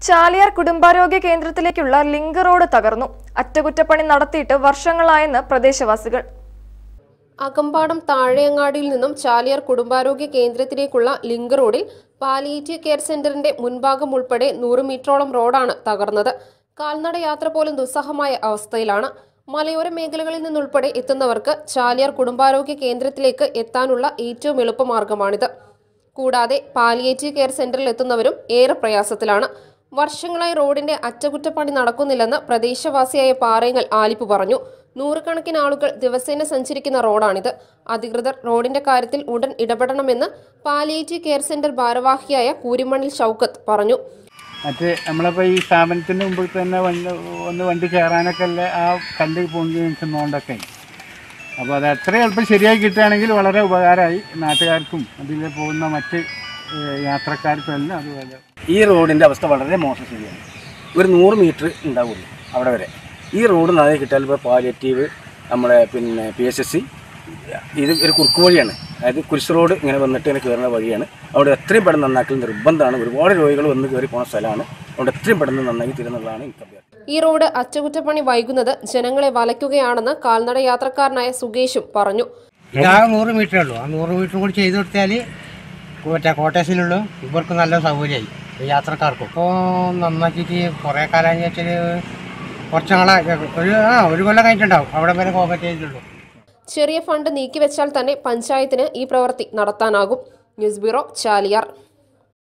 ചാലിയാർ കുടുംബാരോഗ്യ കേന്ദ്രത്തിലേക്കുള്ള link road തകർന്നു അറ്റകുറ്റപ്പണി നടത്തിയിട്ട് വർഷങ്ങളായെന്ന് പ്രദേശവാസികൾ അകമ്പാടം താഴെയങ്ങാടിയിൽ നിന്നും ചാലിയാർ കുടുംബാരോഗ്യ കേന്ദ്രത്തിലേക്കുള്ള ലിങ്ക് റോഡിൽ പാലിയേറ്റീവ് കെയർ സെന്ററിന്റെ മുൻഭാഗം ഉൾപ്പെടെ നൂറ് മീറ്ററോളം റോഡാണ് തകർന്നത് കാൽനട യാത്ര പോലും ദുസ്സഹമായ അവസ്ഥയിലാണ് മലയോര മേഖലകളിൽ നിന്നുൾപ്പെടെ എത്തുന്നവർക്ക് ചാലിയാർ കുടുംബാരോഗ്യ കേന്ദ്രത്തിലേക്ക് എത്താനുള്ള ഏറ്റവും എളുപ്പമാർഗമാണിത് കൂടാതെ പാലിയേറ്റീവ് കെയർ സെന്ററിൽ എത്തുന്നവരും ഏറെ പ്രയാസത്തിലാണ് വർഷങ്ങളായി റോഡിന്റെ അറ്റകുറ്റപ്പണി നടക്കുന്നില്ലെന്ന് പ്രദേശവാസിയായ പാറയങ്ങൽ ആലിപ്പ് പറഞ്ഞു നൂറുകണക്കിന് ആളുകൾ ദിവസേന സഞ്ചരിക്കുന്ന റോഡാണിത് അധികൃതർ റോഡിന്റെ കാര്യത്തിൽ ഉടൻ ഇടപെടണമെന്ന് പാലിയേറ്റീവ് കെയർ സെന്റർ ഭാരവാഹിയായ കൂരിമണ്ണിൽ ഷൗക്കത്ത് പറഞ്ഞു മറ്റ് നമ്മളിപ്പോൾ ഈ സ്ഥാപനത്തിന് മുമ്പിൽ തന്നെ വണ്ടി ഒന്ന് വണ്ടി കയറാനൊക്കെ അല്ലേ ആ കല്ല് പൊങ്ങി നിൽക്കുന്നതുകൊണ്ടൊക്കെ അപ്പോൾ അത് എത്ര എളുപ്പം ശരിയായി കിട്ടുകയാണെങ്കിൽ വളരെ ഉപകാരമായി നാട്ടുകാർക്കും അതിൽ പോകുന്ന മറ്റ് ഏഹ്, യാത്രക്കാർക്കും എല്ലാം അതുപോലെ ഈ റോഡിൻ്റെ അവസ്ഥ വളരെ മോശം ശരിയാണ് ഒരു നൂറ് മീറ്റർ ഉണ്ടാവുള്ളൂ അവിടെ വരെ ഈ റോഡ് നന്നായി കിട്ടിയാൽ ഇപ്പോൾ പാലിയേറ്റീവ് നമ്മുടെ പിന്നെ പി എസ് എസ് സി ഇത് ഒരു കുറുക്ക് വഴിയാണ് അതായത് കുരിശ് റോഡ് ഇങ്ങനെ വന്നിട്ട് ഇങ്ങനെ കയറുന്ന വഴിയാണ് അവിടെ എത്രയും പെട്ടെന്ന് നന്നാക്കൽ നിർബന്ധമാണ് ഒരുപാട് രോഗികൾ വന്ന് കയറി പോകുന്ന സ്ഥലമാണ് അവിടെ എത്രയും പെട്ടെന്ന് നന്നാക്കി തരുന്നതാണ് എനിക്ക് അഭ്യർത്ഥന ഈ റോഡ് അറ്റകുറ്റപ്പണി വൈകുന്നത് ജനങ്ങളെ വലയ്ക്കുകയാണെന്ന് കാൽനട യാത്രക്കാരനായ സുകേഷും പറഞ്ഞു ഇതാകെ നൂറ് മീറ്ററേ ഉള്ളൂ ആ നൂറ് മീറ്റർ കൂടി ചെയ്ത് കൊടുത്താൽ മറ്റേ കോട്ടേഴ്സിലുള്ള ഇവർക്ക് നല്ല സൗകര്യമായി ഈ യാത്രക്കാർക്കും ഇപ്പോൾ നന്നാക്കിയിട്ട് കുറേ കാലം വെച്ചാൽ കുറച്ച് നാളെ ഒരു ആ ഒരു കൊല്ലം കഴിഞ്ഞിട്ടുണ്ടാവും അവിടെ വരെ കോപ്പറേറ്റ് ചെയ്തിട്ടുള്ളൂ ചെറിയ ഫണ്ട് നീക്കിവെച്ചാൽ തന്നെ പഞ്ചായത്തിന് ഈ പ്രവൃത്തി നടത്താനാകും ന്യൂസ് ബ്യൂറോ ചാലിയാർ